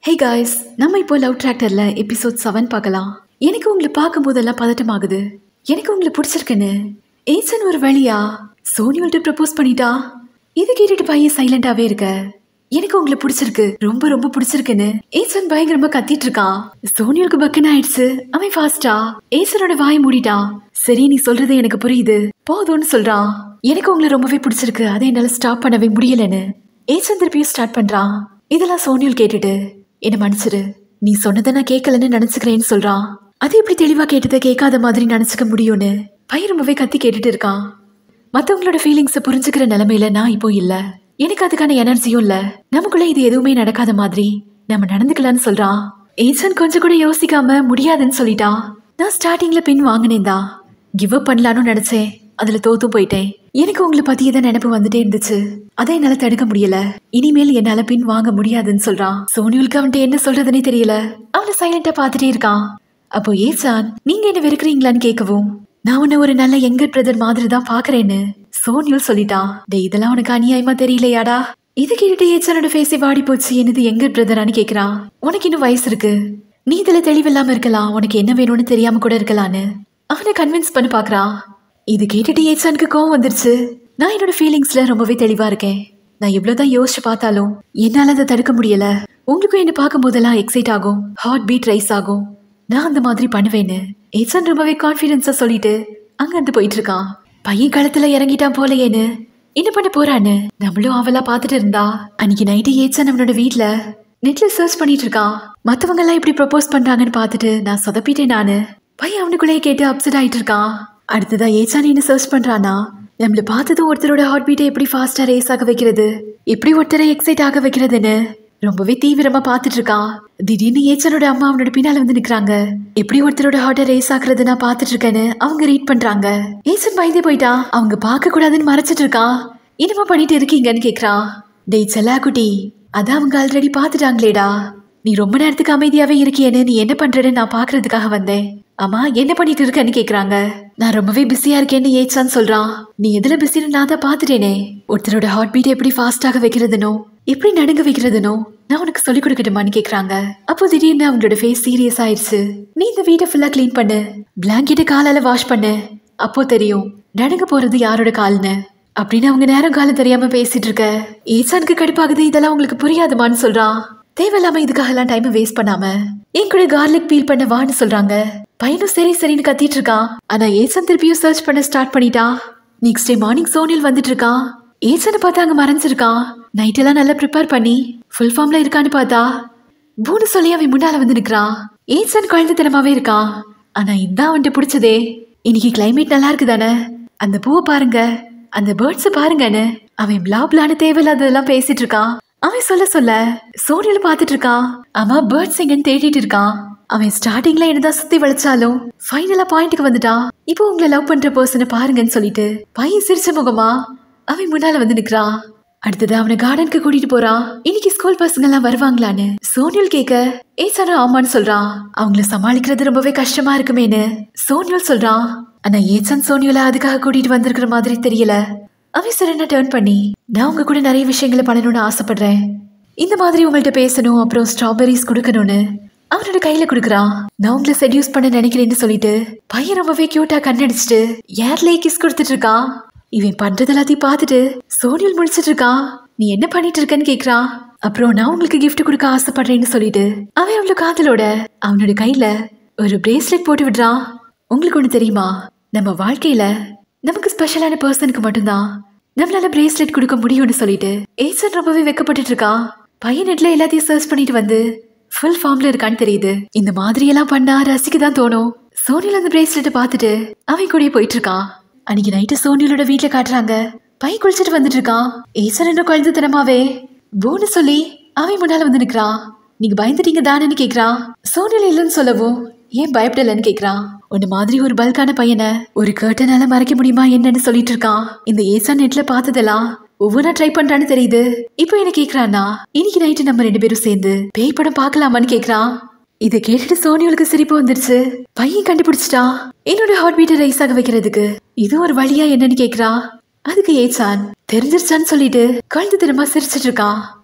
hey guys நம்ம இப்போ love டிராக்டர்ல episode seven பார்க்கலாம் எனக்கு உங்களை பார்க்கும் போதெல்லாம் பதட்டமாகுது எனக்கு உங்களை பிடிச்சிருக்குன்னு ஏசன் ஒரு வழியா சோனியோல்ட்ட ப்ரப்போஸ் பண்ணிட்டா இது கேட்டுட்டு பையன் சைலண்டாவே இருக்க எனக்கு உங்களை பிடிச்சிருக்கு ரொம்ப ரொம்ப பிடிச்சிருக்குன்னு ஏசன் பயங்கரமா கத்திட்டு இருக்கான் சோனியோக்கு பக்குன்னு ஆயிடுச்சு அவன் ஃபாஸ்டா ஏசனோட வாய் மூடிட்டான் சரி நீ சொல்றது எனக்கு புரியுது போதும்னு சொல்றான் எனக்கு உங்களை ரொம்பவே பிடிச்சிருக்கு அதை என்னால ஸ்டாப் பண்ணவே முடியலன்னு ஏசன் திருப்பியும் ஸ்டார்ட் பண்றான் இதெல்லாம் சோனியல் கேட்டுட்டு என்ன மன்னிச்சிரு நீ சொன்னதை நான் கேட்கலன்னு நினைச்சுக்கிறேன்னு சொல்றான் அது எப்படி தெளிவா கேட்டதை கேட்காத மாதிரி நினைச்சுக்க முடியும்னு பையன் ரொம்பவே கத்தி கேட்டுட்டு இருக்கான் மத்தவங்களோட ஃபீலிங்ஸை புரிஞ்சுக்கிற நிலைமையில நான் இப்போ இல்ல எனக்கு அதுக்கான எனர்ஜியும் இல்ல நமக்குள்ள இது எதுவுமே நடக்காத மாதிரி நம்ம நடந்துக்கலாம்னு சொல்றான் ஏசன் கொஞ்சம் கூட யோசிக்காம முடியாதுன்னு சொல்லிட்டான் நான் ஸ்டார்டிங்ல பின் வாங்கினேன் தான் கிவ் அப் பண்ணலான்னு நினைச்சேன் அதுல தோத்து போயிட்டேன் எனக்கு உங்களை பத்தி ஏதோ நினைப்பு வந்துட்டே இருந்துச்சு அதை என்னால தடுக்க முடியல இனிமேல் என்னால பின் வாங்க முடியாதுன்னு சொல்றான் சோனியுலுக்கு அவன்கிட்ட என்ன சொல்றதுனே தெரியல அவனை சைலண்டா பார்த்துட்டே இருக்கான் அப்போ ஏசான் நீங்க என்ன வெறுக்கிறீங்களான்னு கேட்கவும் நான் உன்னை ஒரு நல்ல எங்கர் பிரதர் மாதிரி தான் பாக்குறேன்னு சோனியுல் சொல்லிட்டான் டே இதெல்லாம் உனக்கு அநியாயமா தெரியலையாடா இது கேட்டுட்டு ஏச்சானோட ஃபேஸே வாடி போச்சு என்னது எங்கர் பிரதரான்னு கேக்குறான் உனக்கு இன்னும் வயசு இருக்கு நீ இதுல தெளிவில்லாம இருக்கலாம் உனக்கு என்ன வேணும்னு தெரியாம கூட இருக்கலான்னு அவனை கன்வின்ஸ் பண்ண பாக்குறான் இது கேட்டுட்டு ஏச்சானுக்கு கோவம் வந்துருச்சு நான் என்னோட ஃபீலிங்ஸ்ல ரொம்பவே தெளிவா இருக்கேன் நான் எவ்வளவுதான் யோசிச்சு பார்த்தாலும் என்னால அதை தடுக்க முடியல உங்களுக்கும் என்ன பார்க்கும் போதெல்லாம் எக்ஸைட் ஆகும் ஹார்ட் பீட் ரைஸ் ஆகும் நான் அந்த மாதிரி பண்ணுவேன்னு ஏச்சான் ரொம்பவே கான்ஃபிடென்ஸா சொல்லிட்டு அங்க இருந்து போயிட்டு இருக்கான் பையன் களத்துல இறங்கிட்டான் போலையேன்னு என்ன பண்ண போறான்னு நம்மளும் அவளா பார்த்துட்டு இருந்தா அன்னைக்கு நைட்டு ஏச்சான் நம்மளோட வீட்ல நெட்ல சர்ச் பண்ணிட்டு இருக்கான் மத்தவங்க எல்லாம் இப்படி ப்ரப்போஸ் பண்றாங்கன்னு பார்த்துட்டு நான் சொதப்பிட்டேன் நானு பையன் அவனுக்குள்ளேயே கேட்டு அப்செட் ஆயிட்டு இருக்கான் அடுத்ததா ஏச்சான் என்ன சர்ச் பண்றானா நம்மள பார்த்ததும் ஒருத்தரோட ஹார்ட் பீட்டை எப்படி ஃபாஸ்டா ரேஸ் ஆக வைக்கிறது எப்படி ஒருத்தரை எக்ஸைட் ஆக வைக்கிறதுன்னு ரொம்பவே தீவிரமா பார்த்துட்டு இருக்கான் திடீர்னு ஏச்சனோட அம்மா அவனோட பின்னால வந்து நிக்கிறாங்க எப்படி ஒருத்தரோட ஹார்ட்டை ரேஸ் ஆக்குறது நான் பார்த்துட்டு இருக்கேன்னு அவங்க ரீட் பண்றாங்க ஏசன் பயந்தே போயிட்டான் அவங்க பார்க்க கூடாதுன்னு மறைச்சிட்டு இருக்கான் என்னமா பண்ணிட்டு இருக்கீங்கன்னு கேக்குறான் டேய் செல்லா குட்டி அதான் அவங்க ஆல்ரெடி பார்த்துட்டாங்களேடா நீ ரொம்ப நேரத்துக்கு அமைதியாவே இருக்கியேன்னு நீ என்ன பண்றன்னு நான் பாக்குறதுக்காக வந்தேன் அம்மா என்ன பண்ணிட்டு இருக்கன்னு கேக்குறாங்க நான் ரொம்பவே பிஸியா இருக்கேன்னு ஏச்சான்னு சொல்றான் நீ எதுல பிஸின்னு நான் தான் பாத்துட்டேனே ஒருத்தரோட ஹார்ட் பீட் எப்படி ஃபாஸ்டாக வைக்கிறதுனோ எப்படி நடுங்க வைக்கிறதுனோ நான் உனக்கு சொல்லிக் கொடுக்கட்டுமான்னு கேக்குறாங்க அப்போ திடீர்னு அவங்களோட ஃபேஸ் சீரியஸ் ஆயிடுச்சு நீ இந்த வீட்டை ஃபுல்லா க்ளீன் பண்ணு பிளாங்கெட்டை காலால வாஷ் பண்ணு அப்போ தெரியும் நடுங்க போறது யாரோட கால்னு அப்படின்னு அவங்க நேரம் காலம் தெரியாம பேசிட்டு இருக்க ஏசானுக்கு கடுப்பாகுது இதெல்லாம் உங்களுக்கு புரியாதுமான்னு சொல்றான் தேவையில்லாம இதுக்காகலாம் டைம் வேஸ்ட் பண்ணாம என் கூட கார்லிக் பீல் பண்ண வான்னு சொல்றாங்க பையனும் சரி சரின்னு கத்திட்டு இருக்கான் ஆனா ஏசன் திருப்பியும் சர்ச் பண்ண ஸ்டார்ட் பண்ணிட்டான் நெக்ஸ்ட் டே மார்னிங் சோனியல் வந்துட்டு இருக்கான் ஏசனை பார்த்து அங்க மறைஞ்சிருக்கான் நைட் எல்லாம் நல்லா ப்ரிப்பேர் பண்ணி ஃபுல் ஃபார்ம்ல இருக்கான்னு பார்த்தா பூனு சொல்லி அவன் முன்னால வந்து நிக்கிறான் ஏசன் குழந்தைத்தனமாவே இருக்கான் ஆனா இதான் அவன்கிட்ட பிடிச்சதே இன்னைக்கு கிளைமேட் நல்லா இருக்கு தானே அந்த பூவை பாருங்க அந்த பேர்ட்ஸை பாருங்கன்னு அவன் பிளா பிளான்னு தேவையில்லாததெல்லாம் பேசிட்டு இருக்கான் அவன் சொல்ல சொல்ல சோனியில பாத்துட்டு இருக்கான் அவன் பேர்ட்ஸ் எங்கன்னு தேடிட்டு இருக்கான் அவன் ஸ்டார்டிங்ல என்னதான் சுத்தி வளைச்சாலும் ஃபைனலா பாயிண்ட்டுக்கு வந்துட்டான் இப்போ உங்களை லவ் பண்ற பர்சனை பாருங்கன்னு சொல்லிட்டு பையன் சிரிச்ச முகமா அவன் முன்னால வந்து நிக்கிறான் அடுத்தது அவனை கார்டனுக்கு கூட்டிட்டு போறான் இன்னைக்கு ஸ்கூல் பசங்க எல்லாம் வருவாங்களான்னு சோனியல் கேட்க ஏசானா ஆமான்னு சொல்றான் அவங்கள சமாளிக்கிறது ரொம்பவே கஷ்டமா இருக்குமேன்னு சோனியல் சொல்றான் ஆனா ஏசான் சோனியல அதுக்காக கூட்டிட்டு வந்திருக்கிற மாதிரி தெரியல அவன் சரண்டா டேர்ன் பண்ணி நான் உங்க கூட நிறைய விஷயங்களை பண்ணணும்னு ஆசைப்படுறேன் இந்த மாதிரி உங்கள்ட்ட பேசணும் அப்புறம் ஸ்ட்ராபெரிஸ் கொடுக்கணும்னு அவனோட கையில கொடுக்குறான் நான் உங்களை செடியூஸ் பண்ண நினைக்கிறேன்னு சொல்லிட்டு பையன் ரொம்பவே கியூட்டா கண்ணடிச்சிட்டு ஏர்லேயே கிஸ் கொடுத்துட்டு இருக்கான் இவன் பண்றது எல்லாத்தையும் பார்த்துட்டு சோனியல் முடிச்சிட்டு இருக்கான் நீ என்ன பண்ணிட்டு இருக்கன்னு கேக்குறான் அப்புறம் நான் உங்களுக்கு கிஃப்ட் கொடுக்க ஆசைப்படுறேன்னு சொல்லிட்டு அவன் அவ்வளவு காதலோட அவனோட கையில ஒரு பிரேஸ்லெட் போட்டு விடுறான் உங்களுக்கு ஒண்ணு தெரியுமா நம்ம வாழ்க்கையில நமக்கு ஸ்பெஷலான பர்சனுக்கு மட்டும்தான் நம்மளால பிரேஸ்லெட் கொடுக்க முடியும்னு சொல்லிட்டு ஏசன் ரொம்பவே வெக்கப்பட்டுட்டு இருக்கான் பையன் நெட்ல எல்லாத்தையும் சர்ச் பண்ணிட்டு வந்து ஃபுல் ஃபார்ம்ல இருக்கான்னு தெரியுது இந்த மாதிரி எல்லாம் பண்ணா ரசிக்க தான் தோணும் சோனியல் அந்த பிரேஸ்லெட்டை பார்த்துட்டு அவன் கூடயே போயிட்டு இருக்கான் அன்னைக்கு நைட்டு சோனியலோட வீட்ல காட்டுறாங்க பையன் குளிச்சுட்டு வந்துட்டு இருக்கான் ஏசன் என்ன குழந்தைத்தனமாவே போன்னு சொல்லி அவன் முன்னால வந்து நிக்கிறான் நீங்க பயந்துட்டீங்க தானேன்னு கேக்குறான் சோனியல் இல்லைன்னு சொல்லவும் ஏன் பயப்படலன்னு கேக்குறான் உன்ன மாதிரி ஒரு பல்கான பையனை ஒரு கர்ட்டனால மறைக்க முடியுமா என்னன்னு சொல்லிட்டு இருக்கான் இந்த ஏசா நெட்ல பார்த்ததெல்லாம் ஒவ்வொன்றா ட்ரை பண்றான்னு தெரியுது இப்போ என்ன கேக்குறான்னா இன்னைக்கு நைட்டு நம்ம ரெண்டு பேரும் சேர்ந்து பேய் படம் பார்க்கலாமான்னு கேக்குறான் இதை கேட்டுட்டு சோனியோளுக்கு சிரிப்பு வந்துருச்சு பையன் கண்டுபிடிச்சிட்டான் என்னோட ஹார்ட் பீட்டை ரைஸ் ஆக வைக்கிறதுக்கு இது ஒரு வழியா என்னன்னு கேக்குறான் அதுக்கு ஏச்சான் தெரிஞ்சிருச்சான்னு சொல்லிட்டு குழந்தை திரும்ப சிரிச்சிட்டு இருக்கான்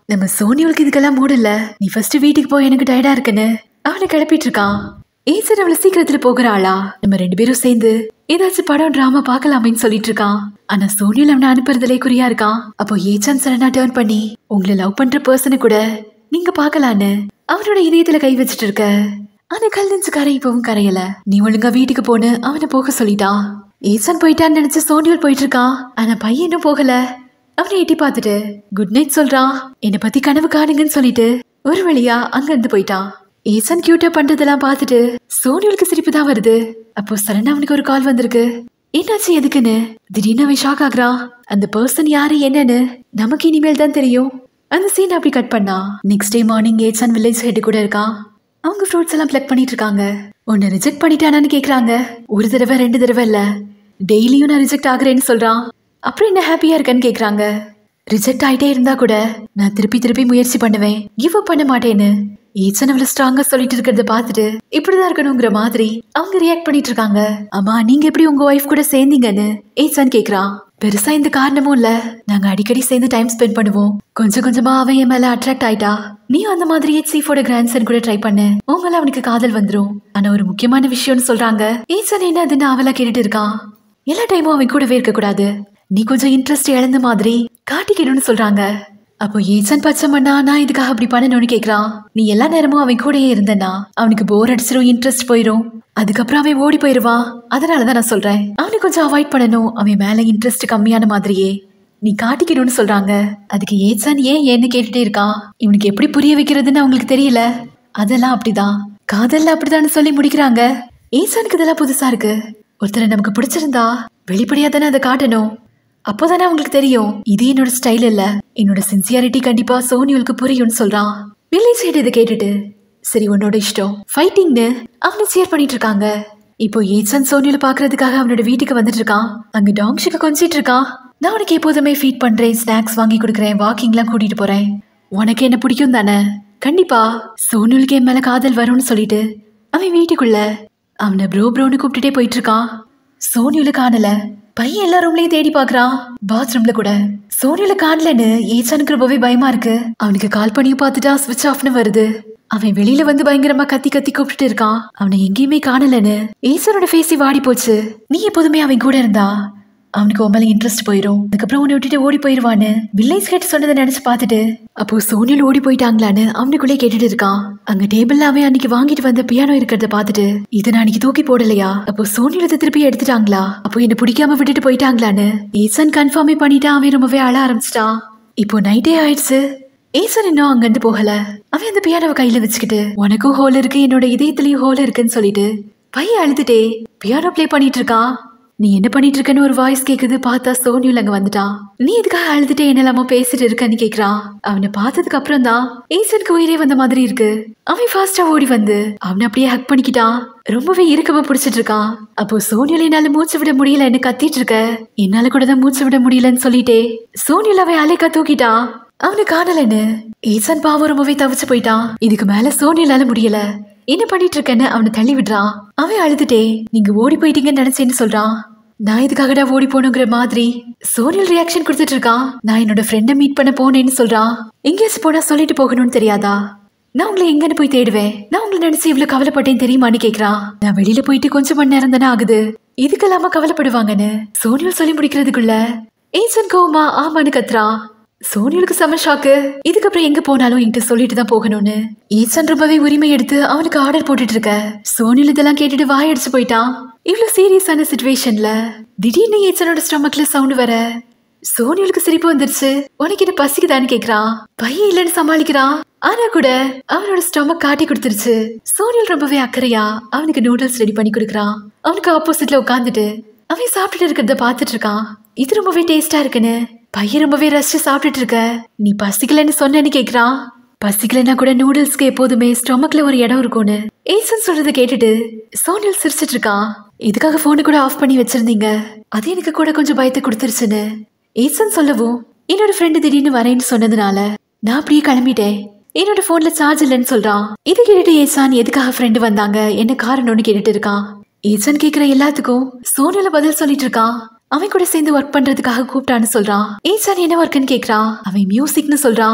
நம்ம சோனியோளுக்கு இதுக்கெல்லாம் மூடு இல்ல நீ ஃபர்ஸ்ட் வீட்டுக்கு போய் எனக்கு டயர்டா இருக்குன்னு அவனை கிளப்பிட்டு இருக்கான் ஏசன் அவளை சீக்கிரத்துல போகிற ஆளா நம்ம ரெண்டு பேரும் சேர்ந்து ஏதாச்சும் படம் டிராமா பார்க்கலாமேன்னு சொல்லிட்டு இருக்கான் ஆனா சோனியல் அவனை அனுப்புறதுலே குறியா இருக்கான் அப்போ ஏச்சான் சரணா டேர்ன் பண்ணி உங்களை லவ் பண்ற பர்சனை கூட நீங்க பார்க்கலான்னு அவனோட இதயத்துல கை வச்சிட்டு இருக்க ஆனா கல் நெஞ்சு கரை இப்பவும் கரையல நீ ஒழுங்கா வீட்டுக்கு போன்னு அவனை போக சொல்லிட்டான் ஏசன் போயிட்டான்னு நினைச்சு சோனியல் போயிட்டு இருக்கான் ஆனா பையன் இன்னும் போகல அவனை எட்டி பார்த்துட்டு குட் நைட் சொல்றான் என்னை பத்தி கனவு காணுங்கன்னு சொல்லிட்டு ஒரு வழியா அங்க இருந்து போயிட்டான் ஏசன் கியூட்டா பண்றதெல்லாம் பார்த்துட்டு சோனியலுக்கு சிரிப்பு தான் வருது அப்போ சரணா அவனுக்கு ஒரு கால் வந்திருக்கு என்னாச்சு எதுக்குன்னு திடீர்னு அவன் ஷாக் ஆகுறான் அந்த பர்சன் யாரு என்னன்னு நமக்கு இனிமேல் தான் தெரியும் அந்த சீன் அப்படி கட் பண்ணா நெக்ஸ்ட் டே மார்னிங் ஏச்சான் வில்லேஜ் ஹெட் கூட இருக்கான் அவங்க ஃப்ரூட்ஸ் எல்லாம் பிளக் பண்ணிட்டு இருக்காங்க உன்னை ரிஜெக்ட் பண்ணிட்டானான்னு கேக்குறாங்க ஒரு தடவை ரெண்டு தடவை இல்ல டெய்லியும் நான் ரிஜெக்ட் ஆகுறேன்னு சொல்றான் அப்புறம் என்ன ஹாப்பியா இருக்கேன்னு கேக்குறாங்க ரிஜெக்ட் ஆயிட்டே இருந்தா கூட நான் திருப்பி திருப்பி முயற்சி பண்ணுவேன் கிவ் அப் பண்ண மாட்டேன்னு ஈச்சன் அவ்வளவு ஸ்ட்ராங்கா சொல்லிட்டு இருக்கிறத பார்த்துட்டு இப்படிதான் இருக்கணுங்கிற மாதிரி அவங்க ரியாக்ட் பண்ணிட்டு இருக்காங்க அம்மா நீங்க எப்படி உங்க ஒய்ஃப் கூட சேர்ந்தீங்கன்னு ஏச்சான் கேக்குறான் பெருசா இந்த காரணமும் இல்ல நாங்க அடிக்கடி சேர்ந்து டைம் ஸ்பெண்ட் பண்ணுவோம் கொஞ்சம் கொஞ்சமா அவன் என் மேல அட்ராக்ட் ஆயிட்டா நீ அந்த மாதிரியே சீஃபோட கிராண்ட்சன் கூட ட்ரை பண்ணு உன் மேல அவனுக்கு காதல் வந்துரும் ஆனா ஒரு முக்கியமான விஷயம்னு சொல்றாங்க ஏச்சான் என்ன அதுன்னு அவளா கேட்டுட்டு இருக்கான் எல்லா டைமும் அவன் கூடவே இருக்க கூடாது நீ கொஞ்சம் இன்ட்ரெஸ்ட் இழந்த மாதிரி காட்டிக்கணும்னு சொல்றாங்க அப்போ ஏசன் பச்சை மண்ணா நான் இதுக்காக அப்படி பண்ணணும்னு கேக்குறான் நீ எல்லா நேரமும் அவன் கூடயே இருந்தனா அவனுக்கு போர் அடிச்சிரும் இன்ட்ரெஸ்ட் போயிரும் அதுக்கப்புறம் அவன் ஓடி போயிருவான் அதனாலதான் நான் சொல்றேன் அவனை கொஞ்சம் அவாய்ட் பண்ணணும் அவன் மேல இன்ட்ரெஸ்ட் கம்மியான மாதிரியே நீ காட்டிக்கணும்னு சொல்றாங்க அதுக்கு ஏசான் ஏன் ஏன்னு கேட்டுட்டே இருக்கான் இவனுக்கு எப்படி புரிய வைக்கிறதுன்னு அவங்களுக்கு தெரியல அதெல்லாம் அப்படிதான் காதல்ல அப்படிதான்னு சொல்லி முடிக்கிறாங்க ஏசானுக்கு இதெல்லாம் புதுசா இருக்கு ஒருத்தரை நமக்கு பிடிச்சிருந்தா வெளிப்படையா தானே அதை காட்டணும் அப்போதானே அவங்களுக்கு தெரியும் இது என்னோட ஸ்டைல் இல்ல என்னோட சின்சியாரிட்டி கண்டிப்பா சோனியுலுக்கு புரியும்னு சொல்றான் வில்லேஜ் சைடு இதை கேட்டுட்டு சரி உன்னோட இஷ்டம் ஃபைட்டிங்னு அவனை சேர் பண்ணிட்டு இருக்காங்க இப்போ ஏசன் சோனியில பாக்குறதுக்காக அவனோட வீட்டுக்கு வந்துட்டு இருக்கான் அங்க டாங்ஷுக்கு கொஞ்சிட்டு இருக்கான் நான் உனக்கு எப்போதுமே ஃபீட் பண்றேன் ஸ்நாக்ஸ் வாங்கி கொடுக்குறேன் வாக்கிங்லாம் கூட்டிட்டு போறேன் உனக்கு என்ன பிடிக்கும் தானே கண்டிப்பா சோனுலுக்கு என் மேல காதல் வரும்னு சொல்லிட்டு அவன் வீட்டுக்குள்ள அவனை ப்ரோ ப்ரோன்னு கூப்பிட்டுட்டே போயிட்டு இருக்கான் சோனியுல காணல பையன் எல்லா ரூம்லயும் தேடி பாக்குறான் பாத்ரூம்ல கூட சோனியுல காணலன்னு ஏச்சானுக்கு ரொம்பவே பயமா இருக்கு அவனுக்கு கால் பண்ணியும் பார்த்துட்டா ஸ்விட்ச் ஆஃப்னு வருது அவன் வெளியில வந்து பயங்கரமா கத்தி கத்தி கூப்பிட்டுட்டு இருக்கான் அவனை எங்கேயுமே காணலன்னு ஈஸ்வரோட ஃபேஸி வாடி போச்சு நீ எப்போதுமே அவன் கூட இருந்தா அவனுக்கு உன் மேல இன்ட்ரெஸ்ட் போயிரும் அதுக்கப்புறம் உன்னை விட்டுட்டு ஓடி போயிருவான்னு வில்லேஜ் கேட் சொன்னதை நினைச்சு பார்த்துட்டு அப்போ சோனியல் ஓடி போயிட்டாங்களான்னு அவனுக்குள்ளே கேட்டுட்டு இருக்கான் அங்க டேபிள்ல அவன் அன்னைக்கு வாங்கிட்டு வந்த பியானோ இருக்கிறத பார்த்துட்டு இதை நான் அன்னைக்கு தூக்கி போடலையா அப்போ சோனியல் இதை திருப்பி எடுத்துட்டாங்களா அப்போ என்ன பிடிக்காம விட்டுட்டு போயிட்டாங்களான்னு ஏசன் கன்ஃபார்மே பண்ணிட்டான் அவன் ரொம்பவே அழ ஆரம்பிச்சிட்டான் இப்போ நைட்டே ஆயிடுச்சு ஏசன் இன்னும் அங்கிருந்து போகல அவன் அந்த பியானோவை கையில வச்சுக்கிட்டு உனக்கும் ஹோல் இருக்கு என்னோட இதயத்திலயும் ஹோல் இருக்குன்னு சொல்லிட்டு பையன் அழுதுட்டே பியானோ ப்ளே பண்ணிட்டு இருக்கான் நீ என்ன பண்ணிட்டு இருக்கன்னு ஒரு வாய்ஸ் கேக்குது பார்த்தா சோனியுல அங்க வந்துட்டான் நீ இதுக்காக அழுதுட்டே என்னெல்லாமோ பேசிட்டு இருக்கன்னு கேக்குறான் அவனை பார்த்ததுக்கு அப்புறம் தான் ஏசனுக்கு உயிரே வந்த மாதிரி இருக்கு அவன் ஃபாஸ்டா ஓடி வந்து அவனை அப்படியே ஹக் பண்ணிக்கிட்டான் ரொம்பவே இறுக்கமா பிடிச்சிட்டு இருக்கான் அப்போ சோனியுல என்னால மூச்சு விட முடியல என்ன கத்திட்டு இருக்க என்னால கூட தான் மூச்சு விட முடியலன்னு சொல்லிட்டே சோனியுல அவன் அலைக்கா தூக்கிட்டான் அவனை காணலன்னு ஏசன் பாவம் ரொம்பவே தவிச்சு போயிட்டான் இதுக்கு மேல சோனியலால முடியல என்ன பண்ணிட்டு இருக்கேன்னு அவனை தள்ளி விடுறான் அவன் அழுதுட்டே நீங்க ஓடி போயிட்டீங்கன்னு நினைச்சேன்னு சொல்றான் நான் இதுக்காகடா ஓடி போகணுங்கிற மாதிரி சோனியல் ரியாக்ஷன் கொடுத்துட்டு இருக்கான் நான் என்னோட ஃப்ரெண்டை மீட் பண்ண போனேன்னு சொல்றான் எங்கேயாச்சும் போனா சொல்லிட்டு போகணும்னு தெரியாதா நான் உங்களை எங்கன்னு போய் தேடுவேன் நான் உங்களை நினைச்சு இவ்வளவு கவலைப்பட்டேன் தெரியுமான்னு கேக்குறான் நான் வெளியில போயிட்டு கொஞ்சம் மணி நேரம் தானே ஆகுது இதுக்கெல்லாம கவலைப்படுவாங்கன்னு சோனியல் சொல்லி முடிக்கிறதுக்குள்ள ஏசன் கோமா ஆமான்னு கத்துறான் சோனியலுக்கு செம ஷாக்கு இதுக்கப்புறம் எங்க போனாலும் என்கிட்ட சொல்லிட்டு தான் போகணும்னு ஈசன் ரொம்பவே உரிமை எடுத்து அவனுக்கு ஆர்டர் போட்டுட்டு இருக்க சோனியல் இதெல்லாம் கேட்டுட்டு வாயடிச்சு போயிட்டான் இவ்வளவு சீரியஸான சுச்சுவேஷன்ல திடீர்னு ஈசனோட ஸ்டொமக்ல சவுண்ட் வர சோனியலுக்கு சிரிப்பு வந்துருச்சு உனக்கு என்ன பசிக்குதான்னு கேக்குறான் பையன் இல்லைன்னு சமாளிக்கிறான் ஆனா கூட அவனோட ஸ்டொமக் காட்டி கொடுத்துருச்சு சோனியல் ரொம்பவே அக்கறையா அவனுக்கு நூடுல்ஸ் ரெடி பண்ணி கொடுக்குறான் அவனுக்கு ஆப்போசிட்ல உட்காந்துட்டு அவன் சாப்பிட்டுட்டு இருக்கிறத பார்த்துட்டு இருக்கான் இது ரொம்பவே டேஸ்டா இருக்குன்னு பையன் ரொம்பவே ரசிச்சு சாப்பிட்டுட்டு இருக்க நீ பசிக்கலன்னு சொன்னேன்னு கேக்குறான் பசிக்கலன்னா கூட நூடுல்ஸ்க்கு எப்போதுமே ஸ்டொமக்ல ஒரு இடம் இருக்கும்னு ஏசன் சொல்றதை கேட்டுட்டு சோனியல் சிரிச்சிட்டு இருக்கான் இதுக்காக போனை கூட ஆஃப் பண்ணி வச்சிருந்தீங்க அது எனக்கு கூட கொஞ்சம் பயத்தை கொடுத்துருச்சுன்னு ஏசன் சொல்லவும் என்னோட ஃப்ரெண்டு திடீர்னு வரேன்னு சொன்னதுனால நான் அப்படியே கிளம்பிட்டேன் என்னோட போன்ல சார்ஜ் இல்லைன்னு சொல்றான் இது கேட்டுட்டு ஏசான் எதுக்காக ஃப்ரெண்டு வந்தாங்க என்ன காரணம்னு கேட்டுட்டு இருக்கான் ஏசன் கேக்குற எல்லாத்துக்கும் சோனியல பதில் சொல்லிட்டு இருக்கான் அவன் கூட சேர்ந்து ஒர்க் பண்றதுக்காக கூப்பிட்டான்னு சொல்றான் ஏசான் என்ன ஒர்க்குன்னு கேக்குறான் அவன் மியூசிக்னு சொல்றான்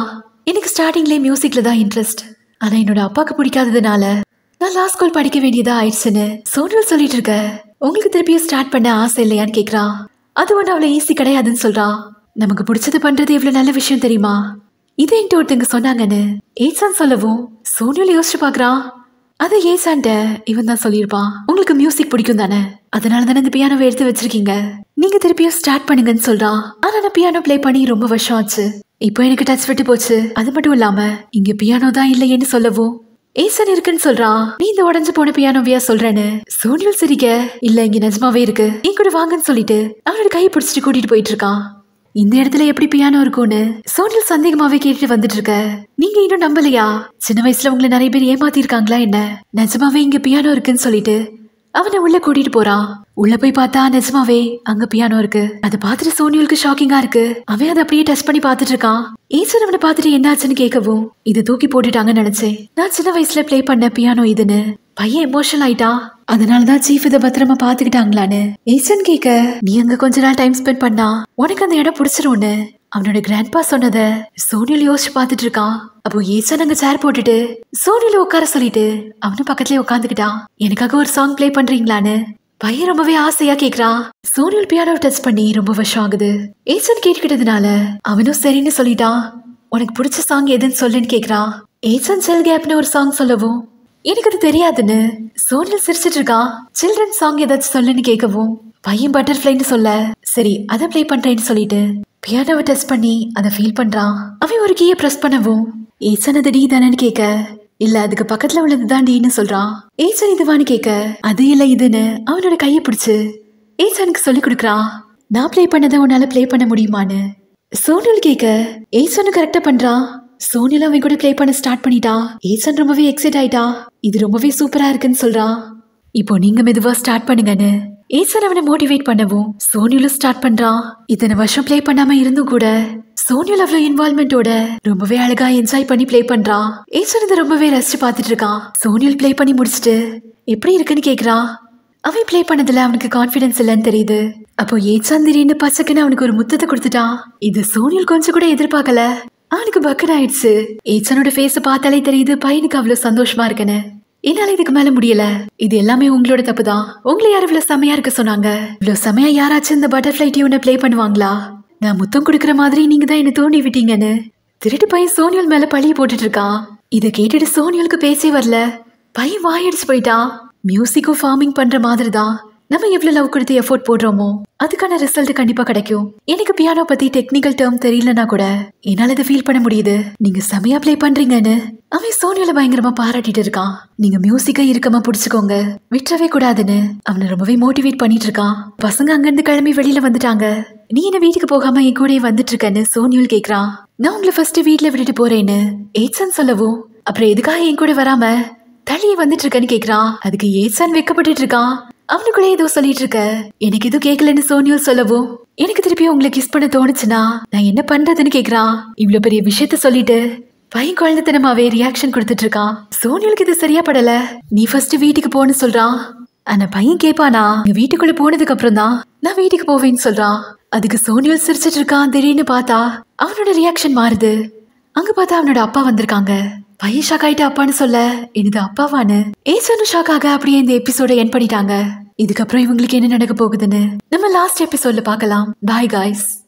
எனக்கு ஸ்டார்டிங்லேயே மியூசிக்ல தான் இன்ட்ரெஸ்ட் ஆனா என்னோட அப்பாக்கு பிடிக்காததுனால நான் லா ஸ்கூல் படிக்க வேண்டியதா ஆயிடுச்சுன்னு சோனியல் சொல்லிட்டு இருக்க உங்களுக்கு திருப்பியும் ஸ்டார்ட் பண்ண ஆசை இல்லையான்னு கேக்குறா அது ஒன்றும் அவ்வளோ ஈஸி கிடையாதுன்னு சொல்றா நமக்கு பிடிச்சது பண்றது எவ்வளவு நல்ல விஷயம் தெரியுமா இது என்கிட்ட ஒருத்தங்க சொன்னாங்கன்னு ஏசான் சொல்லவும் சோனியல் யோசிச்சு பாக்குறான் அது ஏசான்ட்ட இவன் தான் சொல்லியிருப்பான் உங்களுக்கு மியூசிக் பிடிக்கும் தானே அதனால தானே இந்த பியானோவை எடுத்து வச்சிருக்கீங்க நீங்க திருப்பியும் ஸ்டார்ட் பண்ணுங்கன்னு சொல்றான் ஆனா நான் பியானோ ப்ளே பண்ணி ரொம்ப வருஷம் ஆச்சு இப்போ எனக்கு டச் விட்டு போச்சு அது மட்டும் இல்லாம இங்க பியானோ தான் இல்லையேன்னு சொல்லவும் ஏசன் இருக்குன்னு சொல்றான் நீ இந்த உடஞ்சு போன பியானோவியா சொல்றேன்னு சோனியல் சிரிக்க இல்ல இங்க நிஜமாவே இருக்கு நீ கூட வாங்கன்னு சொல்லிட்டு அவனோட கையை பிடிச்சிட்டு கூட்டிட்டு போயிட்டு இருக்கான் இந்த இடத்துல எப்படி பியானோ இருக்கும்னு சோனியல் சந்தேகமாவே கேட்டுட்டு வந்துட்டு இருக்க நீங்க இன்னும் நம்பலையா சின்ன வயசுல உங்களை நிறைய பேர் ஏமாத்திருக்காங்களா என்ன நிஜமாவே இங்க பியானோ இருக்குன்னு சொல்லிட்டு அவனை உள்ள கூட்டிட்டு போறான் உள்ள போய் பார்த்தா நிஜமாவே அங்க பியானோ இருக்கு அதை பார்த்துட்டு சோனியலுக்கு ஷாக்கிங்கா இருக்கு அவன் அதை அப்படியே டச் பண்ணி பார்த்துட்டு இருக்கான் ஈஸ்வரன் அவனை பார்த்துட்டு என்னாச்சுன்னு கேட்கவும் இது தூக்கி போட்டுட்டாங்கன்னு நினைச்சேன் நான் சின்ன வயசுல ப்ளே பண்ண பியானோ இதுன்னு பையன் எமோஷனல் ஆயிட்டான் அதனாலதான் சீஃப் இதை பத்திரமா பாத்துக்கிட்டாங்களான்னு ஈசன் கேட்க நீ அங்க கொஞ்ச நாள் டைம் ஸ்பெண்ட் பண்ணா உனக்கு அந்த இடம் பிடிச்சிரும்னு அவனோட கிராண்ட்பா சொன்னத சோனியல் யோசிச்சு பார்த்துட்டு இருக்கான் அப்போ ஈசன் அங்க சேர் போட்டுட்டு சோனியல உட்கார சொல்லிட்டு அவனும் பக்கத்துலயே உட்காந்துக்கிட்டான் எனக்காக ஒரு சாங் ப்ளே பண்றீங்களான்னு பையன் ரொம்பவே ஆசையா கேக்குறான் சோனியல் பியானோ டச் பண்ணி ரொம்ப வருஷம் ஆகுது ஏசன் கேட்டுக்கிட்டதுனால அவனும் சரின்னு சொல்லிட்டான் உனக்கு பிடிச்ச சாங் எதுன்னு சொல்லுன்னு கேக்குறான் ஏசன் செல் கேப்னு ஒரு சாங் சொல்லவும் எனக்கு அது தெரியாதுன்னு சோனியல் சிரிச்சிட்டு இருக்கான் சில்ட்ரன் சாங் ஏதாச்சும் சொல்லுன்னு கேட்கவும் பையன் பட்டர்ஃப்ளைன்னு சொல்ல சரி அதை ப்ளே பண்றேன்னு சொல்லிட்டு பியானோவை டெஸ்ட் பண்ணி அதை ஃபீல் பண்றான் அவன் ஒரு கீயை ப்ரெஸ் பண்ணவும் ஏசன் அது டி தானேன்னு கேட்க இல்ல அதுக்கு பக்கத்துல உள்ளது தான் டீன்னு சொல்றான் ஏசன் இதுவான்னு கேட்க அது இல்ல இதுன்னு அவனோட கையை பிடிச்சு ஏசனுக்கு சொல்லி கொடுக்குறான் நான் ப்ளே பண்ணதை உன்னால ப்ளே பண்ண முடியுமான்னு சோனியல் கேட்க ஏசனு கரெக்டா பண்றான் சோனியல் அவன் கூட ப்ளே பண்ண ஸ்டார்ட் பண்ணிட்டான் ஏசன் ரொம்பவே எக்ஸைட் ஆயிட்டா இது ரொம்பவே சூப்பரா இருக்குன்னு சொல்றான் இப்போ நீங்க மெதுவா ஸ்டார்ட் பண்ணுங்கன்னு ஏசன் அவனை மோட்டிவேட் பண்ணவும் சோனியலும் ஸ்டார்ட் பண்றான் இத்தனை வருஷம் ப்ளே பண்ணாம இருந்தும் கூட சோனியல் அவ்வளவு இன்வால்மெண்டோட ரொம்பவே அழகா என்ஜாய் பண்ணி ப்ளே பண்றான் ஏசன் இதை ரொம்பவே ரசிச்சு பார்த்துட்டு இருக்கான் சோனியல் ப்ளே பண்ணி முடிச்சிட்டு எப்படி இருக்குன்னு கேக்குறான் அவன் ப்ளே பண்ணதுல அவனுக்கு கான்ஃபிடன்ஸ் இல்லைன்னு தெரியுது அப்போ ஏச்சான் திடீர்னு பச்சைக்குன்னு அவனுக்கு ஒரு முத்தத்தை கொடுத்துட்டான் இது சோனியல் கொஞ்சம் கூட எதிர்பார்க்கல அவனுக்கு பக்கன் ஆயிடுச்சு ஏச்சானோட ஃபேஸ பார்த்தாலே தெரியுது பையனுக்கு அவ்வளவு சந்தோஷமா இருக்குன்னு என்னால இதுக்கு மேல முடியல இது எல்லாமே உங்களோட தப்பு தான் உங்களை யார் இவ்வளவு செமையா இருக்க சொன்னாங்க இவ்வளவு செமையா யாராச்சும் இந்த பட்டர்ஃபிளை டியூனை ப்ளே பண்ணுவாங்களா நான் முத்தம் கொடுக்குற மாதிரி நீங்க தான் என்ன தூண்டி விட்டீங்கன்னு திருட்டு பையன் சோனியல் மேல பழிய போட்டுட்டு இருக்கான் இதை கேட்டுட்டு சோனியலுக்கு பேசவே வரல பையன் வாயடிச்சு போயிட்டான் மியூசிக்கும் ஃபார்மிங் பண்ற மாதிரி தான் நம்ம எவ்வளவு லவ் கொடுத்து எஃபோர்ட் போடுறோமோ அதுக்கான ரிசல்ட் கண்டிப்பா கிடைக்கும் எனக்கு பியானோ பத்தி டெக்னிக்கல் டேர்ம் தெரியலனா கூட என்னால இதை ஃபீல் பண்ண முடியுது நீங்க செமையா ப்ளே பண்றீங்கன்னு அவன் சோனியால பயங்கரமா பாராட்டிட்டு இருக்கான் நீங்க மியூசிக்கை இறுக்கமா புடிச்சுக்கோங்க விட்டுறவே கூடாதுன்னு அவனை ரொம்பவே மோட்டிவேட் பண்ணிட்டு இருக்கான் பசங்க அங்கிருந்து கிளம்பி வெளியில வந்துட்டாங்க நீ என்ன வீட்டுக்கு போகாம என் கூடயே வந்துட்டு இருக்கன்னு சோனியல் கேக்குறான் நான் உங்களை ஃபர்ஸ்ட் வீட்ல விட்டுட்டு போறேன்னு ஏட்சன் சொல்லவும் அப்புறம் எதுக்காக என் கூட வராம தள்ளியே வந்துட்டு இருக்கன்னு கேக்குறான் அதுக்கு ஏசான் வெக்கப்பட்டுட்டு இருக்கான் அவனுக்குள்ளே ஏதோ சொல்லிட்டு இருக்க எனக்கு எதுவும் கேட்கலன்னு சோனியல் சொல்லவும் எனக்கு திருப்பி உங்களை கிஸ் பண்ண தோணுச்சுன்னா நான் என்ன பண்றதுன்னு கேக்குறான் இவ்வளவு பெரிய விஷயத்த சொல்லிட்டு பையன் குழந்தைத்தனமாவே ரியாக்ஷன் கொடுத்துட்டு இருக்கான் சோனியலுக்கு இது சரியா படல நீ ஃபர்ஸ்ட் வீட்டுக்கு போன்னு சொல்றான் ஆனா பையன் கேப்பானா நீ வீட்டுக்குள்ள போனதுக்கு அப்புறம் தான் நான் வீட்டுக்கு போவேன்னு சொல்றான் அதுக்கு சோனியல் சிரிச்சிட்டு இருக்கான் திடீர்னு பார்த்தா அவனோட ரியாக்ஷன் மாறுது அங்க பார்த்தா அவனோட அப்பா வந்திருக்காங்க பையன் ஷாக் ஆயிட்டு அப்பான்னு சொல்ல எனது அப்பாவான்னு ஏசனும் ஷாக் ஆக அப்படியே இந்த எபிசோட என் பண்ணிட்டாங்க இதுக்கப்புறம் இவங்களுக்கு என்ன நடக்க போகுதுன்னு நம்ம லாஸ்ட் எபிசோட்ல பார்க்கலாம் பாய் காய்ஸ்